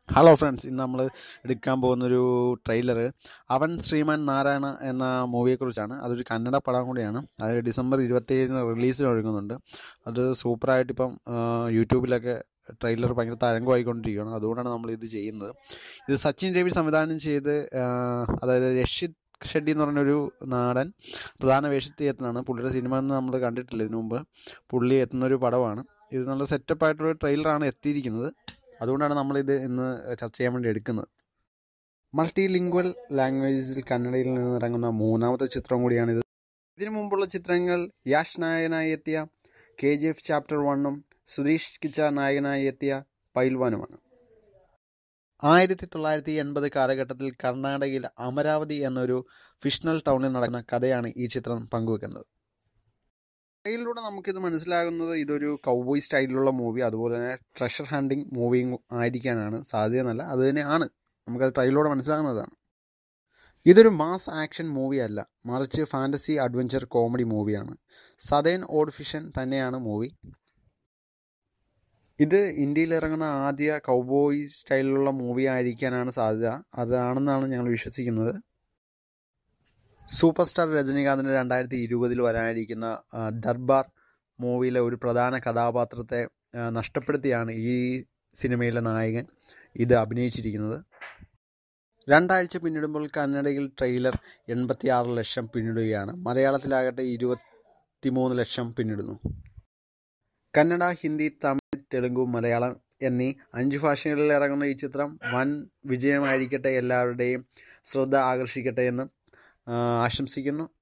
hello friends ഇന്ന് നമ്മൾ എടുക്കാൻ പോകുന്നൊരു ട്രെയിലർ അവൻ ശ്രീമാൻ നാരായണ എന്ന മൂവിയെക്കുറിച്ചാണ് അതൊരു കന്നഡ പടം കൂടിയാണ് അത് ഡിസംബർ ഇരുപത്തേഴിന് റിലീസിന് ഒരുങ്ങുന്നുണ്ട് അത് സൂപ്പറായിട്ട് ഇപ്പം ആ, യൂട്യൂബിലൊക്കെ ട്രെയിലർ ഭയങ്കര തരംഗമായിക്കൊണ്ടിരിക്കുകയാണ് അതുകൊണ്ടാണ് നമ്മൾ ഇത് ചെയ്യുന്നത് ഇത് സച്ചിൻ രവി സംവിധാനം ചെയ്ത് ആ, അതായത് രക്ഷിത് ഷെഡ്ഡി എന്ന് പറഞ്ഞൊരു നാടൻ പ്രധാന വേഷത്തിൽ എത്തുന്നതാണ് പുള്ളിയുടെ സിനിമ ഒന്നും നമ്മൾ കണ്ടിട്ടില്ല ഇതിനു മുമ്പ് പുള്ളി എത്തുന്നൊരു പടമാണ് ഇത് നല്ല സെറ്റപ്പ് ആയിട്ടുള്ള ട്രെയിലറാണ് എത്തിയിരിക്കുന്നത് അതുകൊണ്ടാണ് നമ്മളിത് ഇന്ന് ചർച്ച ചെയ്യാൻ വേണ്ടി എടുക്കുന്നത് മൾട്ടി ലിംഗ്വൽ ലാംഗ്വേജസിൽ കന്നഡയിൽ നിന്ന് ഇറങ്ങുന്ന മൂന്നാമത്തെ ചിത്രം കൂടിയാണിത് ഇതിനു മുമ്പുള്ള ചിത്രങ്ങൾ യാഷ് നായകനായി എത്തിയ കെ ജി എഫ് ചാപ്റ്റർ വണ്ണും സുധീഷ് കിച്ച നായകനായി എത്തിയ പൈൽവാനുമാണ് ആയിരത്തി തൊള്ളായിരത്തി എൺപത് കാലഘട്ടത്തിൽ കർണാടകയിൽ അമരാവതി എന്നൊരു ഫിഷണൽ ടൗണിൽ നടക്കുന്ന കഥയാണ് ഈ ചിത്രം പങ്കുവെക്കുന്നത് ട്രെയിലറിലൂടെ നമുക്കിത് മനസ്സിലാകുന്നത് ഇതൊരു കൗബോയ് സ്റ്റൈലിലുള്ള മൂവി അതുപോലെ തന്നെ ട്രഷർ ഹണ്ടിങ് മൂവിയും ആയിരിക്കാനാണ് സാധ്യത എന്നല്ല അത് തന്നെയാണ് നമുക്കത് ട്രെയിലറിലൂടെ മനസ്സിലാകുന്നതാണ് ഇതൊരു മാസ് ആക്ഷൻ മൂവി അല്ല മറിച്ച് ഫാൻറ്റസി അഡ്വഞ്ചർ കോമഡി മൂവിയാണ് സദേൻ ഓഡ് ഫിഷൻ തന്നെയാണ് മൂവി ഇത് ഇന്ത്യയിൽ ഇറങ്ങുന്ന ആദ്യ കൗബോയ് സ്റ്റൈലിലുള്ള മൂവി ആയിരിക്കാനാണ് സാധ്യത അതാണെന്നാണ് ഞങ്ങൾ വിശ്വസിക്കുന്നത് സൂപ്പർ സ്റ്റാർ രജനീകാന്തിൻ്റെ രണ്ടായിരത്തി ഇരുപതിൽ വരാനിരിക്കുന്ന ആ, ദർബാർ മൂവിയിലെ ഒരു പ്രധാന കഥാപാത്രത്തെ ആ, നഷ്ടപ്പെടുത്തിയാണ് ഈ സിനിമയിലെ നായകൻ ഇത് അഭിനയിച്ചിരിക്കുന്നത് രണ്ടാഴ്ച പിന്നിടുമ്പോൾ കന്നഡയിൽ ട്രെയിലർ എൺപത്തിയാറ് ലക്ഷം പിന്നിടുകയാണ് മലയാളത്തിലാകട്ടെ ഇരുപത്തിമൂന്ന് ലക്ഷം പിന്നിടുന്നു കന്നഡ ഹിന്ദി തമിഴ് തെലുങ്ക് മലയാളം എന്നീ അഞ്ച് ഭാഷകളിൽ ഇറങ്ങുന്ന ഈ ചിത്രം വൻ വിജയമായിരിക്കട്ടെ എല്ലാവരുടെയും ശ്രദ്ധ ആകർഷിക്കട്ടെ എന്ന് ആ, ആശംസിക്കുന്നു